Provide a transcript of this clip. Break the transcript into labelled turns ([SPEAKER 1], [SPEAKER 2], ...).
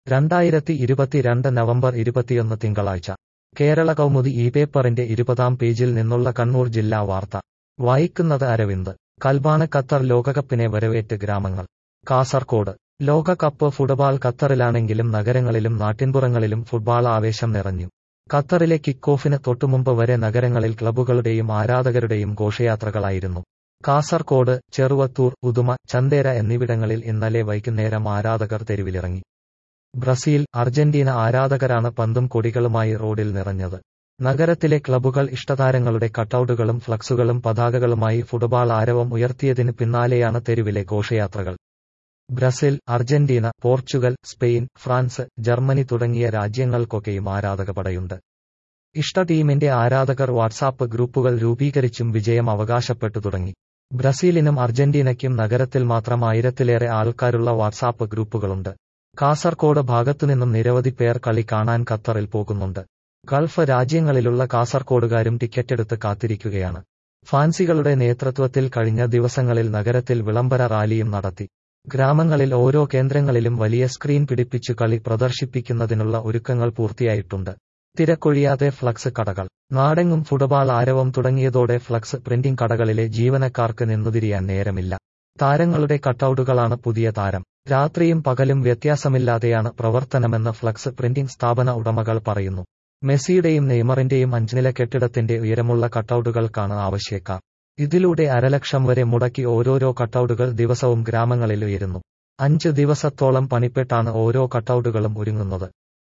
[SPEAKER 1] രണ്ടായിരത്തി ഇരുപത്തിരണ്ട് നവംബർ ഇരുപത്തിയൊന്ന് തിങ്കളാഴ്ച കേരള കൗമുദി ഈ പേപ്പറിന്റെ ഇരുപതാം പേജിൽ നിന്നുള്ള കണ്ണൂർ ജില്ലാ വാർത്ത വായിക്കുന്നത് അരവിന്ദ് കൽബാണ് ഖത്തർ ലോകകപ്പിനെ വരവേറ്റ് ഗ്രാമങ്ങൾ കാസർകോട് ലോകകപ്പ് ഫുട്ബോൾ ഖത്തറിലാണെങ്കിലും നഗരങ്ങളിലും നാട്ടിൻപുറങ്ങളിലും ഫുട്ബോൾ ആവേശം നിറഞ്ഞു ഖത്തറിലെ കിക്ക് ഓഫിന് തൊട്ടുമുമ്പ് വരെ നഗരങ്ങളിൽ ക്ലബ്ബുകളുടെയും ആരാധകരുടെയും ഘോഷയാത്രകളായിരുന്നു കാസർകോട് ചെറുവത്തൂർ ഉദുമ ചന്തേര എന്നിവിടങ്ങളിൽ ഇന്നലെ വൈകുന്നേരം ആരാധകർ തെരുവിലിറങ്ങി ബ്രസീൽ അർജന്റീന ആരാധകരാണ് പന്തും കൊടികളുമായി റോഡിൽ നിറഞ്ഞത് നഗരത്തിലെ ക്ലബ്ബുകൾ ഇഷ്ടതാരങ്ങളുടെ കട്ടൌട്ടുകളും ഫ്ലക്സുകളും പതാകകളുമായി ഫുട്ബോൾ ആരവം ഉയർത്തിയതിന് പിന്നാലെയാണ് തെരുവിലെ ഘോഷയാത്രകൾ Brazil Argentina Portugal Spain France Germany തുടങ്ങിയ രാജ്യങ്ങൾക്കൊക്കെയും ആരാധകപടയുണ്ട് ഇഷ്ട ടീമിന്റെ ആരാധകർ വാട്സാപ്പ് ഗ്രൂപ്പുകൾ രൂപീകരിച്ചും വിജയം അവകാശപ്പെട്ടു തുടങ്ങി ബ്രസീലിനും അർജന്റീനയ്ക്കും നഗരത്തിൽ മാത്രം ആയിരത്തിലേറെ ആൾക്കാരുള്ള വാട്സാപ്പ് ഗ്രൂപ്പുകളുണ്ട് കാസർകോട് ഭാഗത്തുനിന്നും നിരവധി പേർ കളി കാണാൻ ഖത്തറിൽ പോകുന്നുണ്ട് ഗൾഫ് രാജ്യങ്ങളിലുള്ള കാസർകോടുകാരും ടിക്കറ്റെടുത്ത് കാത്തിരിക്കുകയാണ് ഫാൻസികളുടെ നേതൃത്വത്തിൽ കഴിഞ്ഞ ദിവസങ്ങളിൽ നഗരത്തിൽ വിളംബര റാലിയും നടത്തി ഗ്രാമങ്ങളിൽ ഓരോ കേന്ദ്രങ്ങളിലും വലിയ സ്ക്രീൻ പിടിപ്പിച്ചു കളി പ്രദർശിപ്പിക്കുന്നതിനുള്ള ഒരുക്കങ്ങൾ പൂർത്തിയായിട്ടുണ്ട് തിരക്കൊഴിയാതെ ഫ്ലക്സ് കടകൾ നാടെങ്ങും ഫുട്ബോൾ ആരവം തുടങ്ങിയതോടെ ഫ്ലക്സ് പ്രിന്റിംഗ് കടകളിലെ ജീവനക്കാർക്ക് നിന്നുതിരിയാൻ നേരമില്ല താരങ്ങളുടെ കട്ടൌട്ടുകളാണ് പുതിയ താരം രാത്രിയും പകലും വ്യത്യാസമില്ലാതെയാണ് പ്രവർത്തനമെന്ന് ഫ്ലക്സ് പ്രിന്റിംഗ് സ്ഥാപന ഉടമകൾ പറയുന്നു മെസ്സിയുടെയും നെയ്മറിന്റെയും അഞ്ചുനില കെട്ടിടത്തിന്റെ ഉയരമുള്ള കട്ടൌട്ടുകൾക്കാണ് ആവശ്യക്കാർ ഇതിലൂടെ അരലക്ഷം വരെ മുടക്കി ഓരോരോ കട്ടൌട്ടുകൾ ദിവസവും ഗ്രാമങ്ങളിൽ ഉയരുന്നു അഞ്ച് ദിവസത്തോളം പണിപ്പെട്ടാണ് ഓരോ കട്ടൌട്ടുകളും ഒരുങ്ങുന്നത്